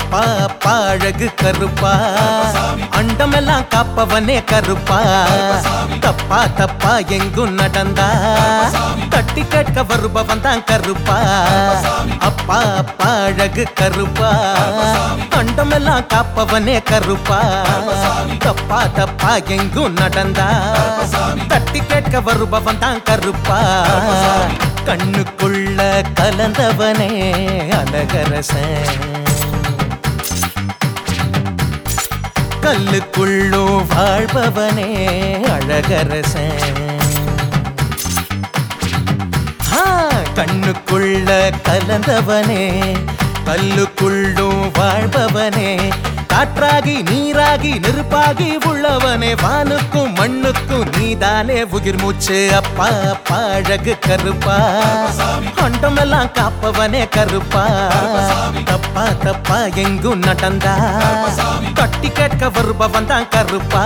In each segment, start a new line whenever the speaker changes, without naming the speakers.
அப்பா அப்பா அழகு கருப்பா அண்டமெல்லாம் காப்பவனே கருப்பா தப்பா தப்பா எங்கும் நடந்தா தட்டி கேட்க வருபவன் தான் கருப்பா அப்பா அப்பா அழகு கருப்பா அண்டமெல்லாம் காப்பவனே கருப்பா தப்பா தப்பா எங்கும் நடந்தா தட்டி கேட்க வருபவன் தான் கருப்பா கண்ணுக்குள்ள கலந்தவனே அழகரசன் கல்லுக்குள்ளும் வாழ்பவனே அழகரசன் ஆ, கண்ணுக்குள்ள கலந்தவனே கல்லுக்குள்ளும் வாழ்பவனே காற்றாகி நீராகி நெருப்பாகி உள்ளவனே வானுக்கும் மண்ணுக்கும் நீதானே உயிர் மூச்சு அப்பா அப்பா அழகு கருப்பா அண்டமெல்லாம் காப்பவனே கருப்பா தப்பா தப்பா எங்கும் நடந்தா தட்டி கேட்க வருபவன் தான் கருப்பா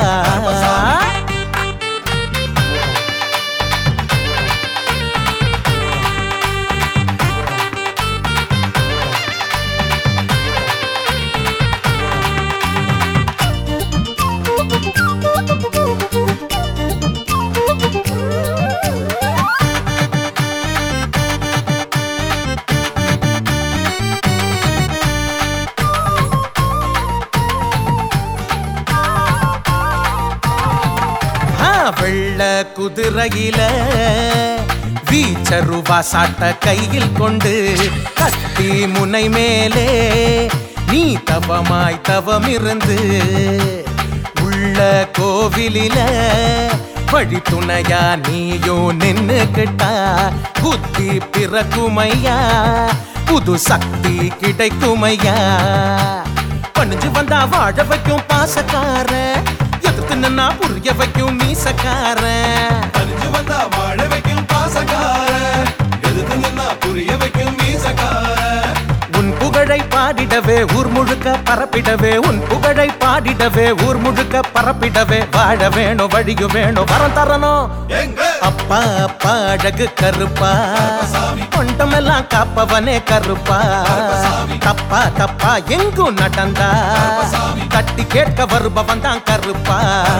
ஆ, வெள்ள குதிரையில வீச்சருவா சாட்ட கையில் கொண்டு கத்தி முனை மேலே நீ தவமாய் தவமிருந்து உள்ள கோவிலில வழி துணையா நீயோ நின்னுக்கிட்டா புத்தி பிறக்குமையா புது சக்தி கிடைக்குமையா பணிஞ்சு வந்தா வாழ வைக்கும் பாசக்கார எதிர்த்து நின்னா புரிய வைக்கும் மீசக்கார
அழிஞ்சு வந்தா வாழ வைக்கும் பாசக்கார எதுக்கு நின்னா புரிய வைக்கும் மீசக்கார
உன் புகழை பாடிடவே ஊர் முழுக்க பரப்பிடவே உன் புகழை பாடிடவே ஊர் முழுக்க பரப்பிடவே வாழ வேணும் வழியும் வேணும் வரம் தரணும்
எங்க
அப்பா அப்பா அழகு கருப்பா கொண்டமெல்லாம் காப்பவனே கருப்பா தப்பா தப்பா எங்கும் நடந்தா தட்டி கேட்க வருபவன் தான் கருப்பா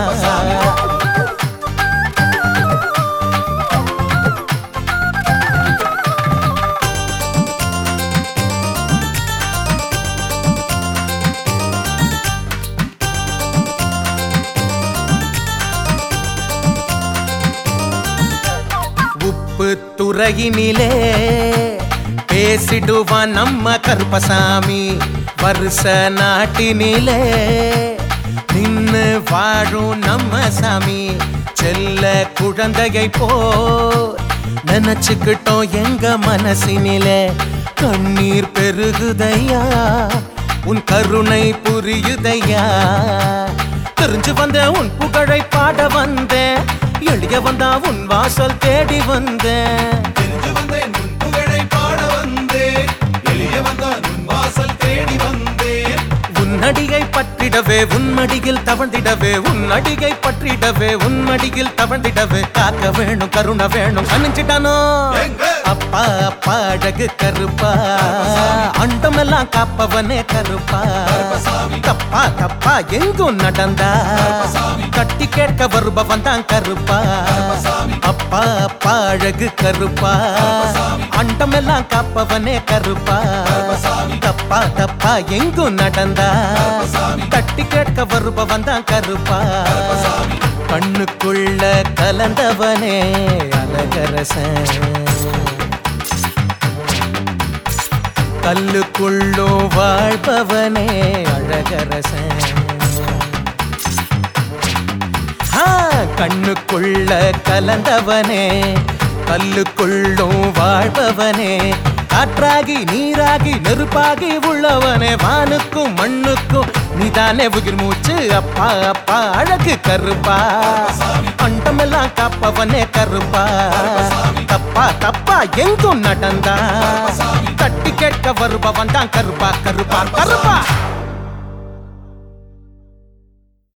உப்பு துறையினிலே பேசிடுவான் நம்ம கருப்பசாமி வருஷ நாட்டினிலே நின்னு வாழும் நம்ம சாமி செல்ல குழந்தையை போ நினைச்சுக்கிட்டோம் எங்க மனசினிலே கண்ணீர் பெருகுதையா உன் கருணை புரியுதையா தெரிஞ்சு வந்த உன் புகழை பாட வந்தேன் எளிய வந்தா உன் வாசல் தேடி வந்தேன்
தெரிஞ்சு வந்தேன் உன் புகழை பாட வந்தேன் எளிய வந்தான் உன் வாசல் தேடி வந்தேன்
உன்னடியை பற்றிடவே உன்மடியில் தவழ்ந்திடவே உன்னடியை பற்றிடவே உன்மடியில் தவழ்ந்திடவே காக்க வேணும் கருணை வேணும் கணிஞ்சிட்டானோ
எங்க?
அப்பா அப்பா அழகு கருப்பா அண்டமெல்லாம் காப்பவனே கருப்பா தப்பா தப்பா எங்கும் நடந்தா கட்டி கேட்க வருபவன் தான் கருப்பா அப்பா அப்பா அழகு கருப்பா அண்டமெல்லாம் காப்பவனே கருப்பா தப்பா தப்பா எங்கும் நடந்தா தட்டி கேட்க வருபவன் தான் கருப்பா கண்ணுக்குள்ள கலந்தவனே அழகரசன் கல்லுக்குள்ளும் வாழ்பவனே அழகரசன் ஆ, கண்ணுக்குள்ள கலந்தவனே கல்லுக்குள்ளும் வாழ்பவனே காற்றாகி நீராகி நெருப்பாகி உள்ளவனே வானுக்கும் மண்ணுக்கும் நீதானே உயிர் மூச்சு அப்பா அப்பா அழகு கருப்பா பண்டமெல்லாம் காப்பவனே கருப்பா தப்பா தப்பா எங்கும் நடந்தா தட்டி கேட்க வருபவன் தான் கருப்பா கருப்பா கருப்பா